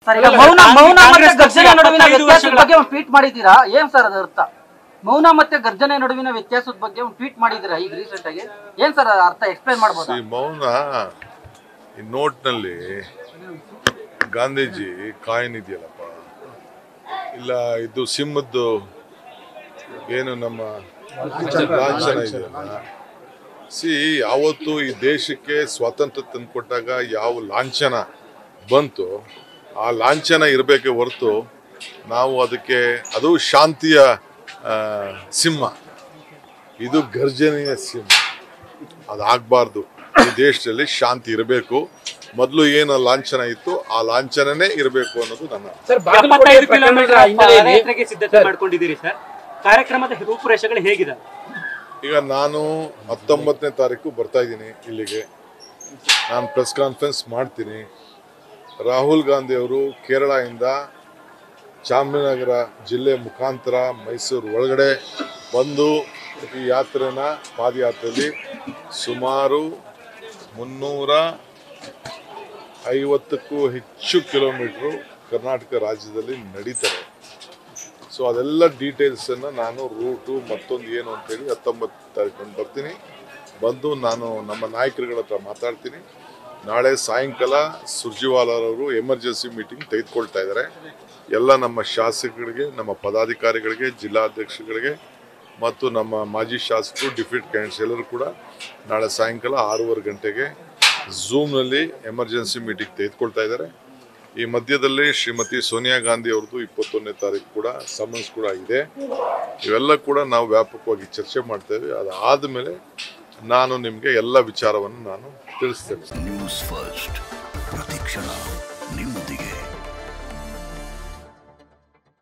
sir ಈಗ ಅಲ್ಲ, ಮೌನ ಕಾಂಗ್ರೆಸ್ ಮೌನ ಮತ್ತೆ ಪಕ್ಷ ಗರ್ಜನೆ ನಡುವಿನ ಎಪ್ಪತ್ತೈದು ವ್ಯತ್ಯಾಸದ ವರ್ಷಗಳ- ಬಗ್ಗೆ ಒಂದು ಟ್ವೀಟ್ ಮಾಡಿದ್ದೀರಾ ಏನ್ ಸರ್ ಅದರ ಅರ್ಥ ಮೌನ ಮತ್ತೆ ಗರ್ಜನೆ ನಡುವಿನ ವ್ಯತ್ಯಾಸದ ಬಗ್ಗೆ ಒಂದು ಟ್ವೀಟ್ ಮಾಡಿದ್ದೀರಾ ಈಗ ರೀಸೆಂಟ್ ಆಗಿ ಏನ್ ಸರ್ ಅದರ ಅರ್ಥ ಎಕ್ಸ್ಪ್ಲೈನ್ ಮಾಡ್ಬೋದಾ ಈ ಮೌನ ಈ ನೋಟ್ನಲ್ಲಿ ಗಾಂಧೀಜಿ ಕಾಯಿನ್ ಇದೆಯಲ್ಲಪ್ಪ ಇಲ್ಲ ಇದು ಸಿಂಹದ್ದು ಏನು ನಮ್ಮ ಲಾಂಛನ ಇದೆಯಲ್ಲ ಸಿ ಯಾವತ್ತು ಈ ದೇಶಕ್ಕೆ ಸ್ವಾತಂತ್ರ್ಯ ತಂದುಕೊಟ್ಟಾಗ ಯಾವ ಲಾಂಛನ ಬಂತು ಆ ಲಾಂಛನ ಇರಬೇಕೆ ಹೊರತು ನಾವು ಅದಕ್ಕೆ ಅದು ಶಾಂತಿಯ ಆ, ಸಿಂಹ ಇದು ಗರ್ಜನೆಯ ಸಿಂಹ ಅದಾಗಬಾರ್ದು ಈ ದೇಶದಲ್ಲಿ ಶಾಂತಿ ಇರಬೇಕು ಮೊದಲು ಏನು ಲಾಂಛನ ಇತ್ತು ಆ ಲಾಂಛನನೇ ಇರಬೇಕು ಅನ್ನೋದು ನನ್ನ ಸರ್ ಎಪ್ಪತ್ತೈದು ಬಾಗಲಕೋಟೆ ಕಿಲೋಮೀಟರ್ ಪ್ರಕರಣದ ಹಿನ್ನೆಲೆಯಲ್ಲಿ ಪಾದಯಾತ್ರೆಗೆ ಸಿದ್ಧತೆ ಮಾಡ್ಕೊಂಡಿದ್ದೀರಿ ಸರ್ ಕಾರ್ಯಕ್ರಮದ ರೂಪುರೇಷೆಗಳು ಹೇಗಿದೆ ಈಗ ನಾನು ಹತ್ತೊಂಬತ್ತನೇ ತಾರೀಕು ಬರ್ತಾ ಇದ್ದೀನಿ ಇಲ್ಲಿಗೆ ನಾನು ಪ್ರೆಸ್ ಕಾನ್ಫರೆನ್ಸ್ ಮಾಡ್ತೀನಿ ರಾಹುಲ್ ಗಾಂಧಿ ಅವರು ಕೇರಳದಿಂದ ಚಾಮರಾಜನಗರ ಜಿಲ್ಲೆ ಮುಖಾಂತರ ಮೈಸೂರು ಒಳಗಡೆ ಬಂದು ಈ ಯಾತ್ರೆನ ಪಾದಯಾತ್ರೆಯಲ್ಲಿ ಸುಮಾರು ಮುನ್ನೂರ ಐವತ್ತಕ್ಕೂ ಹೆಚ್ಚು ಕಿಲೋಮೀಟ್ರು ಕರ್ನಾಟಕ ರಾಜ್ಯದಲ್ಲಿ ನಡೀತಾರೆ ಸೊ ಅದೆಲ್ಲ ಡೀಟೇಲ್ಸನ್ನು ನಾನು ರೂಟು ಮತ್ತೊಂದು ಏನು ಅಂತೇಳಿ ಹತ್ತೊಂಬತ್ತು ತಾರೀಕು ಬರ್ತೀನಿ ಬಂದು ನಾನು ನಮ್ಮ ನಾಯಕರುಗಳ ಹತ್ರ ಮಾತಾಡ್ತೀನಿ ನಾಳೆ ಸಾಯಂಕಾಲ ಸುರ್ಜಿವಾಲರವರು ಎಮರ್ಜೆನ್ಸಿ ಮೀಟಿಂಗ್ ತೆಗೆದುಕೊಳ್ತಾ ಇದ್ದಾರೆ ಎಲ್ಲ ನಮ್ಮ ಶಾಸಕರಿಗೆ ನಮ್ಮ ಪದಾಧಿಕಾರಿಗಳಿಗೆ ಜಿಲ್ಲಾಧ್ಯಕ್ಷಗಳಿಗೆ ಮತ್ತು ನಮ್ಮ ಮಾಜಿ ಶಾಸಕರು ಡಿಫೀಟ್ ಕ್ಯಾಂಡಿಡೇಟ್ಸ್ ಎಲ್ಲರೂ ಕೂಡ ನಾಳೆ ಸಾಯಂಕಾಲ ಆರೂವರೆ ಗಂಟೆಗೆ ಝೂಮ್ನಲ್ಲಿ ಎಮರ್ಜೆನ್ಸಿ ಮೀಟಿಂಗ್ ತೆಗೆದುಕೊಳ್ತಾ ಇದ್ದಾರೆ ಈ ಮಧ್ಯದಲ್ಲಿ ಶ್ರೀಮತಿ ಸೋನಿಯಾ ಗಾಂಧಿ ಅವ್ರದ್ದು ಇಪ್ಪತ್ತೊಂದನೇ ತಾರೀಕು ಕೂಡ ಸಮನ್ಸ್ ಕೂಡ ಇದೆ ಇವೆಲ್ಲ ಕೂಡ ನಾವು ವ್ಯಾಪಕವಾಗಿ ಚರ್ಚೆ ಮಾಡ್ತೇವೆ ಅದಾದಮೇಲೆ ನಾನು ನಿಮಗೆ ಎಲ್ಲ ವಿಚಾರವನ್ನು ನಾನು ತಿಳಿಸ್ತೇನೆ ನ್ಯೂಸ್ ಫಸ್ಟ್ ಪ್ರತಿಕ್ಷಣ